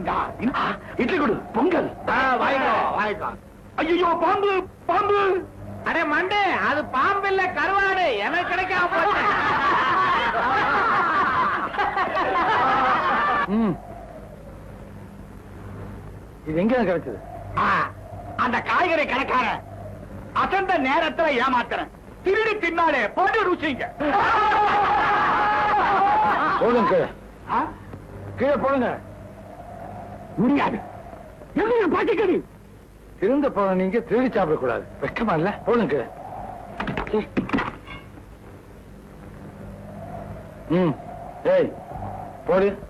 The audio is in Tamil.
இந்தா, இந்தா. இட்லி கொடு பொங்கல் வாங்கிக்கோ வாங்கிக்கோ ஐயோ பாம்பு பாம்பு அடே மண்டே அது பாம்பு இல்ல கருவாடு எனக்கு கிடைக்காம போச்சு. ம். இது எங்க கிடைச்சது அந்த காய்கறி கடைக்காரன் அசந்த நேரத்துல ஏமாத்துறேன் திருடி தின்னாலே போட்டு ருசிங்க போடுங்க கீழே கீழே போடுங்க முடியாது எங்க பாட்டிக்கடி திருந்த போன நீங்க திருடி சாப்பிடக்கூடாது வெக்கமா இல்ல போடுங்க கீழே ம் ஏய் போடு